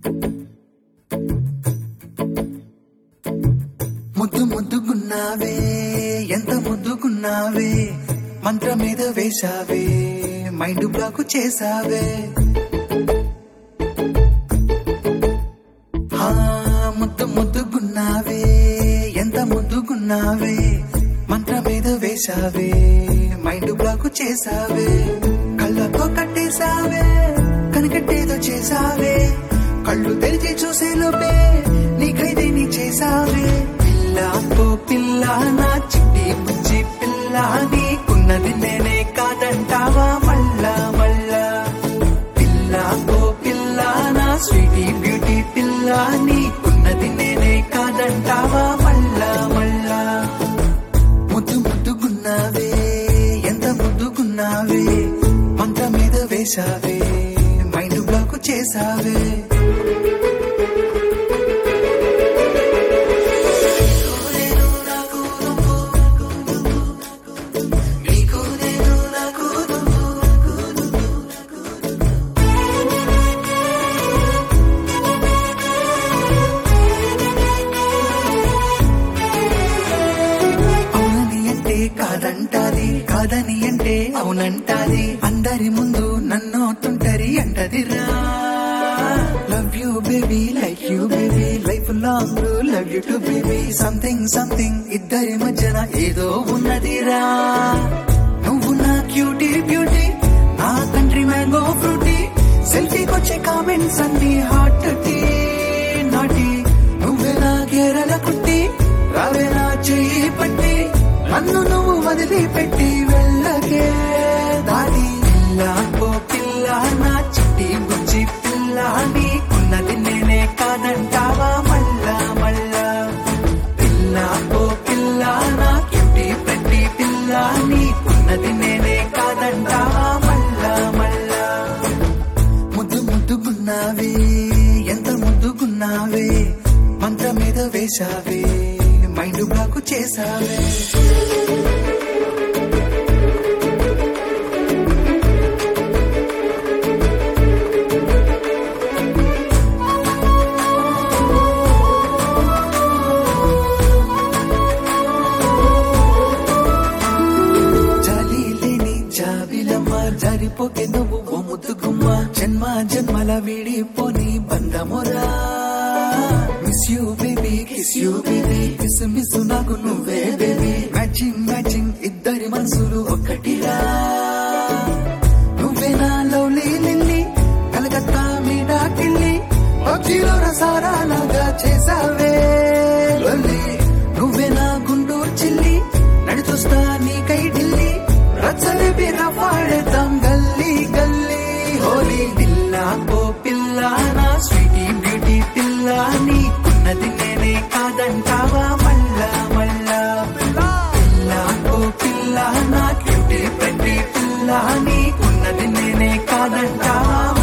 ముద్దు ముద్దుగున్నావే ఎంత ముద్దుగున్నావే మంత్రం మీద వేశావే మైండ్ బ్లాక్ చేసావే హా, ముద్దు ముద్దుగున్నావే ఎంత ముద్దుగున్నావే మంత్రం మీద వేశావే మైండ్ బ్లాక్ చేసావే కళ్ళతో కట్టేశావే కనికట్టేదో చేసావే కళ్ళు తెరిచి చూసే లోపే నీకైతే నీ చేసావే పిల్ల ఓ పిల్ల నా చిట్టి బుజ్జి పిల్ల నీకున్నది నేనే కాదంటావా మళ్ళా మళ్ళా పిల్ల ఓ పిల్ల నా స్వీటీ బ్యూటీ పిల్ల నీకున్నది నేనే కాదంటావా మళ్ళా మళ్ళా ముద్దు ముద్దుగున్నావే ఎంత ముద్దుగున్నావే మంత్రం మీద వేశావే మైండ్ బ్లాక్ చేసావే నీకు నేను నాకు అవునని అంటే కాదంటాది కాదని అంటే అవునంటాది అందరి ముందు నన్ను తుంటరి అంటదిరా love you baby like you baby life long love you too baby something something ఇద్దరి మధ్యన ఏదో ఉన్నదిరా నువ్వు నా క్యూటీ బ్యూటీ నా కంట్రీ మ్యాంగో ఫ్రూటీ సెల్ఫీకొచ్చే కామెంట్స్ అన్ని హార్ట్ టీ నాటి నువ్వే నా కేరళ కుట్టి రావే నా చెయ్యి పట్టి నన్ను నువ్వు వదిలిపెట్టి వెళ్ళకే దాని పిల్ల ఓ పిల్ల నా చిట్టి బుజ్జి పిల్ల నీకున్నది నేనే కాదంటావా మళ్ళా మళ్ళా పిల్ల ఓ పిల్ల నా క్యూటీ పెట్టి పిల్ల నీకున్నది నేనే కాదంటావా మళ్ళా మళ్ళా ముద్దు ముద్దుగున్నావే ఎంత ముద్దుగున్నావే మంత్రం మీద వేశావే మైండ్ బ్లాక్ చేసావే జాలి లేని జాబిలమ్మ జారిపోకే నువ్వు ఓ ముద్దుగుమ్మ జన్మ జన్మల వీడిపోని బంధమురా miss you baby kiss you baby miss miss నాకు నువ్వే బేబీ మ్యాచింగ్ మ్యాచింగ్ ఇద్దరి మనసులు ఒక్కటిరా నువ్వే నా లవ్లీ లిల్లీ కలకత్తా మీడా కిల్లి పబ్జీలో రసారాలాగా చేసావే లొల్లి నువ్వే నా గుండూరు చిల్లి నడిచొస్తా నీకై ఢిల్లీ రచ్చలి బిరా పాడేద్దాం గల్లీ గల్లీ హోలీ పిల్ల ఓ పిల్ల నా స్వీటీ బ్యూటీ పిల్ల నీకున్నది నేనే కాదంటావా మళ్ళా మళ్ళా పిల్ల ఓ పిల్ల నా క్యూటీ పెట్టి పిల్ల నీకున్నది నేనే కాదంటావా